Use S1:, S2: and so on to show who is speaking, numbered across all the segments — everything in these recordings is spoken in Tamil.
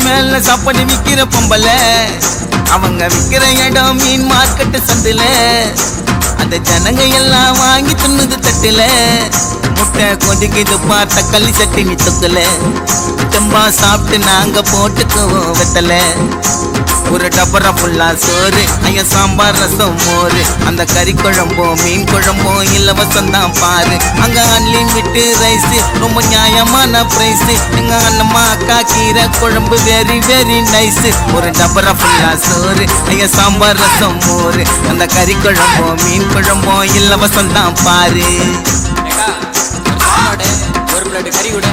S1: மேல சாப்பாடு விக்கிற பொம்பல அவங்க விக்கிற இடம் மீன் மார்க்கெட்டு சந்துல அந்த ஜனங்க எல்லாம் வாங்கி தின்னுது தட்டுல முட்டை கொதிக்குது பார்த்த களி சட்டினி தொக்கல தெம்பா சாப்பிட்டு நாங்க போட்டுக்குவோம் வெத்தல ஒரு டபரா ஃபுல்லா சோறு ஐயா சாம்பார் ரசம் மோறு அந்த கறி குழம்போ மீன் குழம்போ இலவசம் தான் பாரு அங்க அன்லிமிட்டு ரைஸ் ரொம்ப நியாயமான பிரைஸ் எங்க அண்ணம்மா அக்கா கீரை குழம்பு வெரி வெரி நைஸ் ஒரு டபரா ஃபுல்லா சோறு ஐயா சாம்பார் ரசம் மோறு அந்த கறி குழம்போ மீன் குழம்போ இலவசம் தான் பாரு
S2: ஏக்கா, ஒரு சாப்பாடு ஒரு பிளேட் கறி கூட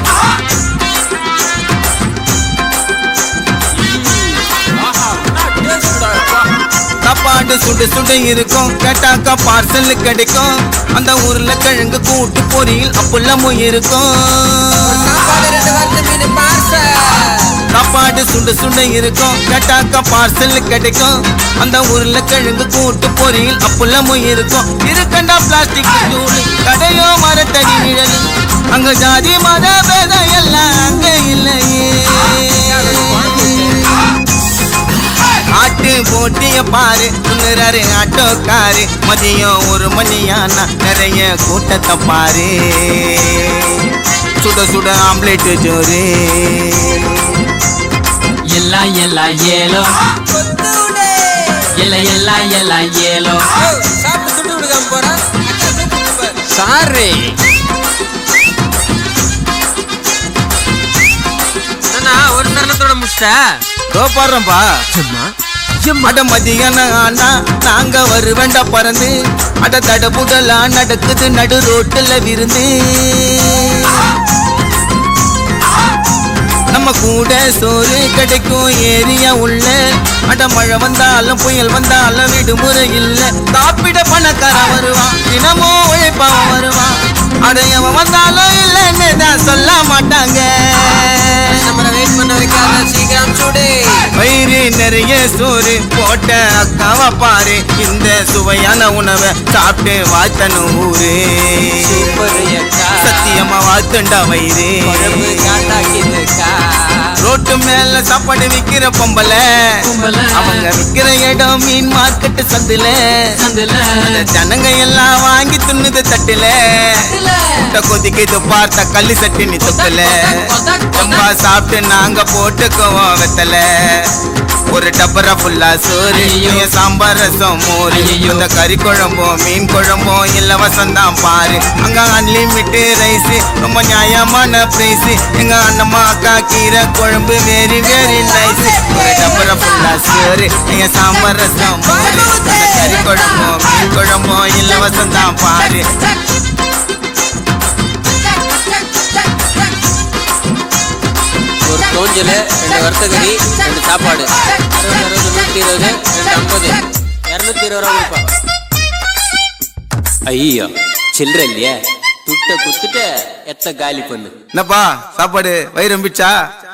S1: சாப்பாடு சுடு சுடு இருக்கும் கேட்டாக்கா பார்சல் கிடைக்கும் அந்த ஊர்ல கிழங்கு கூட்டு பொரியல் அப்பளமும் இருக்கும்
S2: சாப்பாடு ரெண்டு வாரத்து மீன் பார்சல்
S1: சாப்பாடு சுண்டு சுண்டு இருக்கும் கேட்டாக்கா பார்சல் கிடைக்கும் அந்த ஊர்ல கிழங்கு கூட்டு பொரியல் அப்பளமும் இருக்கும் இருக்கண்டா பிளாஸ்டிக் தூள் கடையோ மரத்தடி நிழல் அங்க ஜாதி மத பேதம் எல்லாம் அங்க இல்லையே ஆட்டு போட்டிய பாரு துண்ணுறாரு ஆட்டோக்காரு மதியம் ஒரு மணியானா நிறைய கூட்டத்தை பாரு சுட சுட ஆம்லேட் ஜோரு
S3: ಎಲ್ಲ ಎಲ್ಲ ಏಲೋ ಎಲ್ಲ ಎಲ್ಲ ಎಲ್ಲ ಏಲೋ
S2: சாப்பிட்டு துட்டு விடுக்காம போறான் சாரி என்னண்ணா ஒரு தருணத்தோட முடிச்சிட்ட
S1: தோ பாடுறேன்பா அட மதியான ஆனா நாங்க வருவேண்டா பறந்து அட தடபுடலா நடக்குது நடு ரோட்டுல விருந்து நம்ம கூட சோறு கிடைக்கும் ஏரியா உள்ள அட மழை வந்தாலும் புயல் வந்தாலும் விடுமுறை இல்ல சாப்பிட பணக்கார வருவான் தினமும் உழைப்பவன் வருவான் அடையவன் வந்தாலும் இல்லைன்னு தான் சொல்ல மாட்டாங்க
S2: நம்மள வெயிட் பண்ண வைக்காத சீக்கிரம் சுடு
S1: வயிறு நிறைய சோறு போட்ட அக்காவை பாரு இந்த சுவையான உணவை சாப்பிட்டு வாழ்த்தணும் ஊரு
S2: சூப்பர் அக்கா
S1: சத்தியமா வாழ்த்துண்டா வயிறு
S2: குழம்பு காட்டாக்கிதுக்கா
S1: ரோட்டு மேல சாப்பாடு விக்கிற பொம்பல
S3: பொம்பளை.
S1: அவங்க விக்கிற இடம் மீன் மார்க்கெட்டு சந்துல
S3: சந்துல
S1: அந்த ஜனங்க எல்லாம் வாங்கி துண்ணுது தட்டுல முட்டை கொதிக்குது பார்த்த கல்லு சட்டி நீ தொக்கல ரொம்ப சாப்பிட்டு நாங்க போட்டுக்குவோம் வெத்தல ஒரு டப்பரா ஃபுல்லா சோறு
S3: ஐயையோ.
S1: என் சாம்பார் ரசம் மோறு
S3: ஐயையோ.
S1: இந்த கறி குழம்பும் மீன் குழம்பும் இலவசம் தான் பாரு அங்க அன்லிமிட்டு ரைஸ் ரொம்ப நியாயமான பிரைஸ் எங்க அண்ணம்மா அக்கா கீரை குழம்பு வெரி வெரி நைஸ் ஒரு டப்பரா ஃபுல்லா சோறு என் சாம்பார் ரசம் மோறு இந்த கறி குழம்பும் மீன் குழம்பும் இலவசம் தான் பாரு
S2: ஒரு தோஞ்சல் ரெண்டு வறுத்தகரி ரெண்டு சாப்பாடு அறுபது அறுபது நூற்றி இருபது ரெண்டு ஐம்பது இரநூத்தி இருபது ரூபா கொடுப்பா ஐயோ சில்லற இல்லையே துட்டை குத்துட்டு எத்த காலி பண்ணு
S1: என்னப்பா சாப்பாடு வயிறு நம்பிச்சா